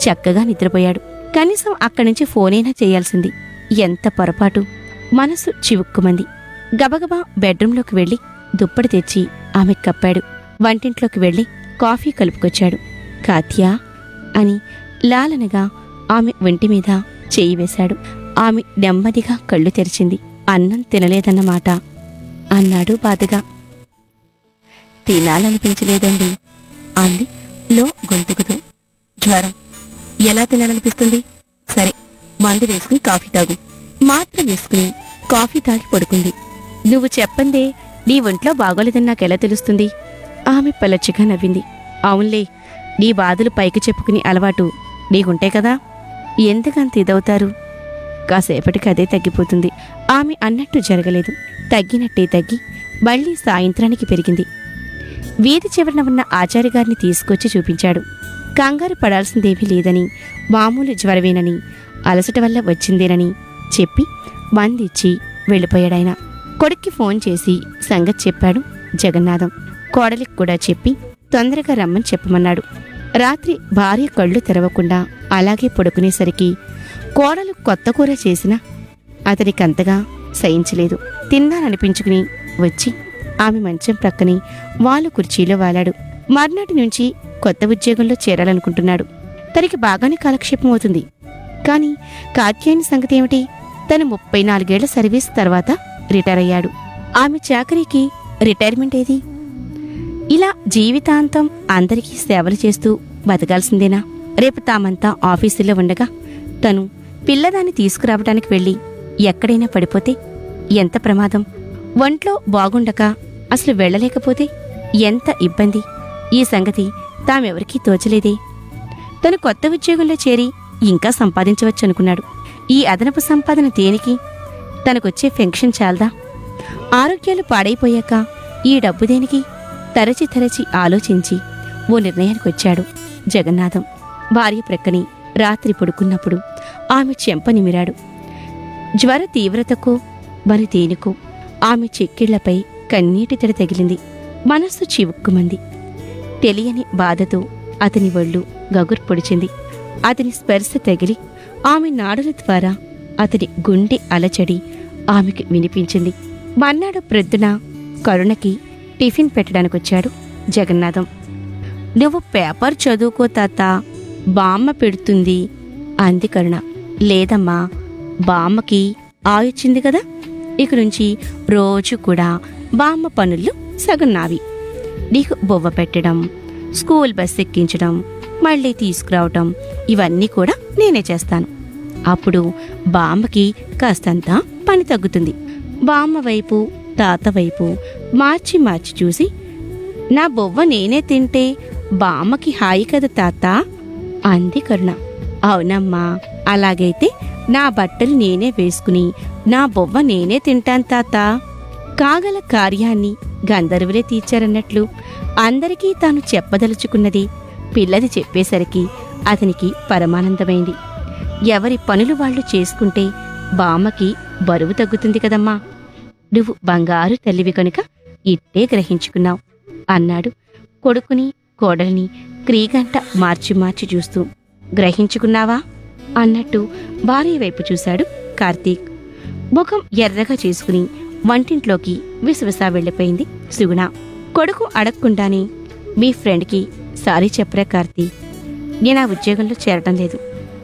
చక్కగా నిద్రపోయాడు కనీసం అక్కడి నుంచి ఫోనైనా చేయాల్సింది ఎంత పొరపాటు మనసు చివుక్కుమంది గబగబా బెడ్రూంలోకి వెళ్లి దుప్పటి తెచ్చి ఆమె కప్పాడు వంటింట్లోకి వెళ్లి కాఫీ కలుపుకొచ్చాడు కాత్యా అని లాలనగా ఆమె ఒంటి మీద చేయి వేశాడు ఆమె నెమ్మదిగా కళ్ళు తెరిచింది అన్నం తినలేదన్నమాట అన్నాడు బాధగా తినాలనిపించలేదండి అంది లో గొంతుకుతూ జ్వరం ఎలా తినాలనిపిస్తుంది సరే మందు వేసుకుని కాఫీ తాగు మాత్ర వేసుకుని కాఫీ తాగి పడుకుంది నువ్వు చెప్పందే నీ ఒంట్లో బాగోలేదని నాకెలా తెలుస్తుంది ఆమె పలచగా నవ్వింది అవునులే నీ బాధలు పైకి చెప్పుకుని అలవాటు నీకుంటే కదా ఎందుకంత ఇదవుతారు కాసేపటికి అదే తగ్గిపోతుంది ఆమె అన్నట్టు జరగలేదు తగ్గినట్టే తగ్గి మళ్ళీ సాయంత్రానికి పెరిగింది వీధి చివరన ఉన్న ఆచార్య గారిని తీసుకొచ్చి చూపించాడు కంగారు పడాల్సిందేమీ లేదని మామూలు జ్వరమేనని అలసట వల్ల వచ్చిందేనని చెప్పి మందిచ్చి వెళ్ళిపోయాడాయన కొడుక్కి ఫోన్ చేసి సంగతి చెప్పాడు జగన్నాథం కోడలికి కూడా చెప్పి తొందరగా రమ్మని చెప్పమన్నాడు రాత్రి భార్య కళ్ళు తెరవకుండా అలాగే పడుకునేసరికి కోడలు కొత్త కూర చేసినా అతనికంతగా సహించలేదు తిన్నాననిపించుకుని వచ్చి ఆమె మంచం ప్రక్కనే వాళ్ళు కుర్చీలో వాలాడు మర్నాటి నుంచి కొత్త ఉద్యోగంలో చేరాలనుకుంటున్నాడు తనకి బాగానే కాలక్షేపం అవుతుంది కానీ కాత్యాయని సంగతి ఏమిటి తను ముప్పై నాలుగేళ్ల సర్వీస్ తర్వాత రిటైర్ అయ్యాడు ఆమె చాకరీకి రిటైర్మెంట్ ఏది ఇలా జీవితాంతం అందరికీ సేవలు చేస్తూ బతకాల్సిందేనా రేపు తామంతా ఆఫీసులో ఉండగా తను పిల్లదాన్ని తీసుకురావడానికి వెళ్ళి ఎక్కడైనా పడిపోతే ఎంత ప్రమాదం ఒంట్లో బాగుండక అసలు వెళ్ళలేకపోతే ఎంత ఇబ్బంది ఈ సంగతి తామెవరికీ తోచలేదే తను కొత్త ఉద్యోగంలో చేరి ఇంకా సంపాదించవచ్చనుకున్నాడు ఈ అదనపు సంపాదన దేనికి తనకొచ్చే ఫెన్షన్ చాలదా ఆరోగ్యాలు పాడైపోయాక ఈ డబ్బు దేనికి తరచి తరచి ఆలోచించి ఓ నిర్ణయానికొచ్చాడు జగన్నాథం భార్య ప్రక్కని రాత్రి పడుకున్నప్పుడు ఆమె చెంప నిమిరాడు జ్వర తీవ్రతకో మరి దేనికో ఆమె చెక్కిళ్లపై కన్నీటి తెర తగిలింది మనస్సు చివుక్కుమంది తెలియని బాధతో అతని ఒళ్ళు గగురు పొడిచింది అతని స్పర్శ తగిలి ఆమె నాడుల ద్వారా అతని గుండె అలచడి ఆమెకు వినిపించింది మర్నాడు ప్రొద్దున కరుణకి టిఫిన్ పెట్టడానికొచ్చాడు జగన్నాథం నువ్వు పేపర్ చదువుకో తాత బామ్మ పెడుతుంది అంది కరుణ లేదమ్మా బామ్మకి ఆయుచ్చింది కదా ఇక నుంచి రోజు కూడా బామ్మ పనులు సగం నావి నీకు బొవ్వ పెట్టడం స్కూల్ బస్ ఎక్కించడం మళ్ళీ తీసుకురావటం ఇవన్నీ కూడా నేనే చేస్తాను అప్పుడు బామ్మకి కాస్తంత పని తగ్గుతుంది బామ్మ వైపు తాత వైపు మార్చి మార్చి చూసి నా బొవ్వ నేనే తింటే బామ్మకి హాయి కదా తాత అంది కరుణ అవునమ్మా అలాగైతే నా బట్టలు నేనే వేసుకుని నా బొవ్వ నేనే తింటాను తాత కాగల కార్యాన్ని గంధర్వులే తీర్చారన్నట్లు అందరికీ తాను చెప్పదలుచుకున్నది పిల్లది చెప్పేసరికి అతనికి పరమానందమైంది ఎవరి పనులు వాళ్ళు చేసుకుంటే బామ్మకి బరువు తగ్గుతుంది కదమ్మా నువ్వు బంగారు తల్లివి కనుక ఇట్టే గ్రహించుకున్నావు అన్నాడు కొడుకుని కోడల్ని క్రీగంట మార్చి మార్చి చూస్తూ గ్రహించుకున్నావా అన్నట్టు భార్య వైపు చూశాడు కార్తీక్ ముఖం ఎర్రగా చేసుకుని వంటింట్లోకి విసవిసా వెళ్ళిపోయింది సుగుణ కొడుకు అడగకుండానే మీ ఫ్రెండ్కి సారీ చెప్పరా కార్తీ నేను ఆ ఉద్యోగంలో చేరటం లేదు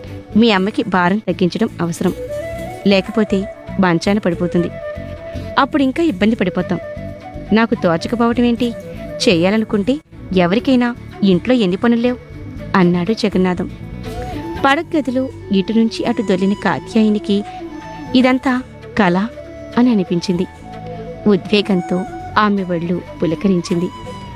మీ అమ్మకి భారం తగ్గించడం అవసరం లేకపోతే మంచాన పడిపోతుంది అప్పుడు ఇంకా ఇబ్బంది పడిపోతాం నాకు తోచకపోవటం ఏంటి చెయ్యాలనుకుంటే ఎవరికైనా ఇంట్లో ఎన్ని పనులేవు అన్నాడు జగన్నాథం పడగదిలో ఇటు నుంచి అటు దొల్లిన కాత్యాయనికి ఇదంతా కళ అని అనిపించింది ఉద్వేగంతో ఆమె ఒళ్ళు పులకరించింది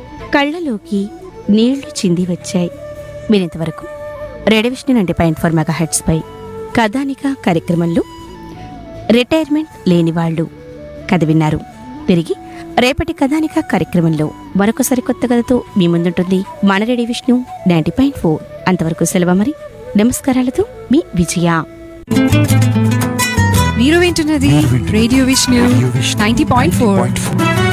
కళ్ళలోకి నీళ్లు చింది వచ్చాయి వినేంతవరకు రెడవిషన్ అంటే పాయింట్ ఫోర్ మెగా హెడ్స్ పై కథానిక కార్యక్రమంలో రిటైర్మెంట్ లేని వాళ్ళు కథ విన్నారు తిరిగి రేపటి కథానిక కార్యక్రమంలో మరొక సరికొత్త కథతో మీ ముందుంటుంది మన radio Vishnu ninety point four అంతవరకు సెలవు మరి నమస్కారాలతో మీ విజయ మీరు వింటున్నది radio Vishnu ninety point four